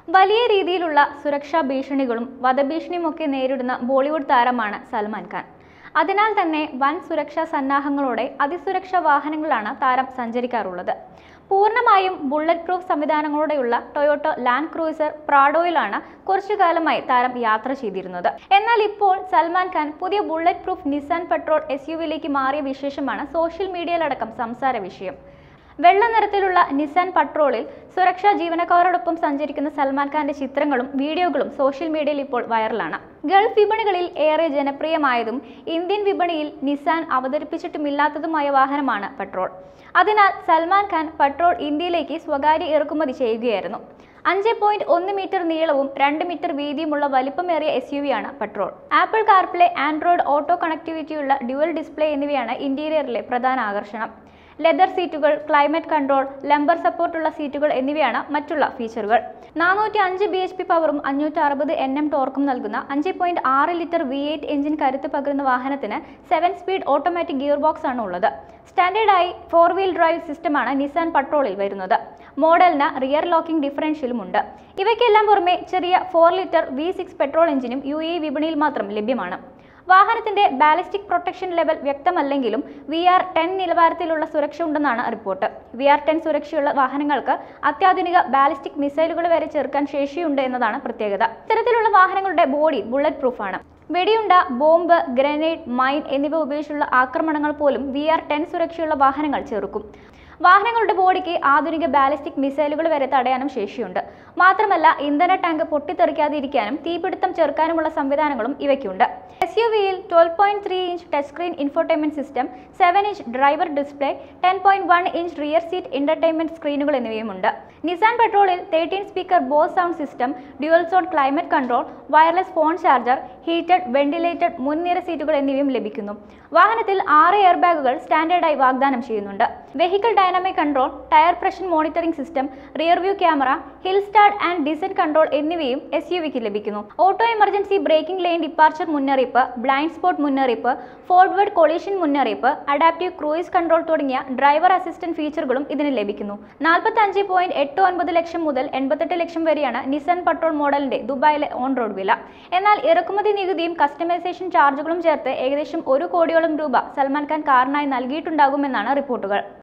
വലിയ രീതിയിലുള്ള സുരക്ഷാ ഭീഷണികളും വധഭീഷണിയുമൊക്കെ നേരിടുന്ന ബോളിവുഡ് താരമാണ് സൽമാൻ ഖാൻ അതിനാൽ തന്നെ വൻ സുരക്ഷാ സന്നാഹങ്ങളോടെ അതിസുരക്ഷാ വാഹനങ്ങളിലാണ് താരം സഞ്ചരിക്കാറുള്ളത് പൂർണ്ണമായും ബുള്ളറ്റ് പ്രൂഫ് സംവിധാനങ്ങളോടെയുള്ള ടൊയോട്ടോ ലാൻഡ് ക്രൂയിസർ പ്രാഡോയിലാണ് കുറച്ചു കാലമായി താരം യാത്ര ചെയ്തിരുന്നത് എന്നാൽ ഇപ്പോൾ സൽമാൻ ഖാൻ പുതിയ bulletproof Nissan Patrol S U വിയിലേക്ക് മാറിയ വിശേഷമാണ് സോഷ്യൽ മീഡിയയിലടക്കം സംസാര വിഷയം വെള്ള നിറത്തിലുള്ള നിസാൻ പട്രോളിൽ സുരക്ഷാ ജീവനക്കാരോടൊപ്പം സഞ്ചരിക്കുന്ന സൽമാൻ ഖാന്റെ ചിത്രങ്ങളും വീഡിയോകളും സോഷ്യൽ മീഡിയയിൽ ഇപ്പോൾ വൈറലാണ് ഗൾഫ് വിപണികളിൽ ഏറെ ജനപ്രിയമായതും ഇന്ത്യൻ വിപണിയിൽ നിസാൻ അവതരിപ്പിച്ചിട്ടുമില്ലാത്തതുമായ വാഹനമാണ് പെട്രോൾ അതിനാൽ സൽമാൻ ഖാൻ പെട്രോൾ ഇന്ത്യയിലേക്ക് സ്വകാര്യ ഇറക്കുമതി ചെയ്യുകയായിരുന്നു അഞ്ച് പോയിന്റ് ഒന്ന് മീറ്റർ നീളവും രണ്ട് മീറ്റർ വീതിയുമുള്ള വലിപ്പമേറിയ എസ് യു വിയാണ് Patrol Apple CarPlay Android Auto കണക്ടിവിറ്റിയുള്ള ഡ്യുവൽ ഡിസ്പ്ലേ എന്നിവയാണ് ഇന്റീരിയറിലെ പ്രധാന ആകർഷണം ലെതർ സീറ്റുകൾ ക്ലൈമറ്റ് കൺട്രോൾ ലംബർ സപ്പോർട്ടുള്ള സീറ്റുകൾ എന്നിവയാണ് മറ്റുള്ള ഫീച്ചറുകൾ നാനൂറ്റി അഞ്ച് ബി എച്ച് പി പവറും അഞ്ഞൂറ്റി അറുപത് എൻ എം ടോർക്കും നൽകുന്ന അഞ്ച് പോയിന്റ് ആറ് ലിറ്റർ വി എയ്റ്റ് എഞ്ചിൻ കരുത്ത് പകരുന്ന വാഹനത്തിന് seven speed automatic gearbox ആണ് ഉള്ളത് സ്റ്റാൻഡേർഡായി ഫോർ വീൽ ഡ്രൈവ് സിസ്റ്റമാണ് നിസാൻ പട്രോളിൽ വരുന്നത് മോഡലിന് റിയർ ലോക്കിംഗ് ഡിഫറൻഷ്യലും ഉണ്ട് ഇവയ്ക്കെല്ലാം പുറമെ ചെറിയ four litre V six petrol എഞ്ചിനും യു എ വിപണിയിൽ മാത്രം ലഭ്യമാണ് വാഹനത്തിന്റെ ബാലിസ്റ്റിക് പ്രൊട്ടക്ഷൻ ലെവൽ വ്യക്തമല്ലെങ്കിലും വി ആർ ടെൻ നിലവാരത്തിലുള്ള സുരക്ഷ ഉണ്ടെന്നാണ് റിപ്പോർട്ട് വി ആർ ടെൻ സുരക്ഷയുള്ള വാഹനങ്ങൾക്ക് അത്യാധുനിക ബാലിസ്റ്റിക് മിസൈലുകൾ വരെ ചേർക്കാൻ ശേഷിയുണ്ട് എന്നതാണ് പ്രത്യേകത ഇത്തരത്തിലുള്ള വാഹനങ്ങളുടെ ബോഡി ബുള്ളറ്റ് പ്രൂഫാണ് വെടിയുണ്ട ബോംബ് ഗ്രനേഡ് മൈൻ എന്നിവ ഉപയോഗിച്ചുള്ള ആക്രമണങ്ങൾ പോലും വി ആർ ടെൻ സുരക്ഷയുള്ള വാഹനങ്ങൾ ചെറുക്കും വാഹനങ്ങളുടെ ബോഡിക്ക് ആധുനിക ബാലിസ്റ്റിക് മിസൈലുകൾ വരെ തടയാനും ശേഷിയുണ്ട് മാത്രമല്ല ഇന്ധന ടാങ്ക് പൊട്ടിത്തെറിക്കാതിരിക്കാനും തീപിടുത്തം ചെറുക്കാനുമുള്ള സംവിധാനങ്ങളും ഇവയ്ക്കുണ്ട് എസ് യു വിയിൽ twelve point three inch touch screen infotainment system seven inch driver display ten point one inch rear seat entertainment സ്ക്രീനുകൾ എന്നിവയുമുണ്ട് നിസാൻ പെട്രോളിൽ thirteen speaker Bose sound system dual zone climate control wireless phone charger heated ventilated മുൻനിര സീറ്റുകൾ എന്നിവയും ലഭിക്കുന്നു വാഹനത്തിൽ ആറ് air ബാഗുകൾ സ്റ്റാൻഡേർഡായി വാഗ്ദാനം ചെയ്യുന്നുണ്ട് vehicle dynamic control tyre pressure monitoring system rear view camera hill start and descent control എന്നിവയും എസ് യു വിക്ക് ലഭിക്കുന്നു auto emergency braking line departure മുന്നറിയിപ്പ് ബ്ലൈൻഡ് സ്പോട്ട് മുന്നറിയിപ്പ് ഫോർവേഡ് കൊളീഷൻ മുന്നറിയിപ്പ് അഡാപ്റ്റീവ് ക്രൂയിസ് കൺട്രോൾ തുടങ്ങിയ ഡ്രൈവർ അസിസ്റ്റന്റ് ഫീച്ചറുകളും ഇതിന് ലഭിക്കുന്നു നാൽപ്പത്തി അഞ്ച് പോയിന്റ് എട്ട് ഒൻപത് ലക്ഷം മുതൽ എൺപത്തെട്ട് ലക്ഷം വരെയാണ് നിസൻ പെട്രോൾ മോഡലിന്റെ ദുബായിലെ ഓൺ റോഡ് വില എന്നാൽ ഇറക്കുമതി നികുതിയും കസ്റ്റമൈസേഷൻ ചാർജുകളും ചേർത്ത് ഏകദേശം ഒരു കോടിയോളം രൂപ സൽമാൻ ഖാൻ കാറിനായി നൽകിയിട്ടുണ്ടാകുമെന്നാണ് റിപ്പോർട്ടുകൾ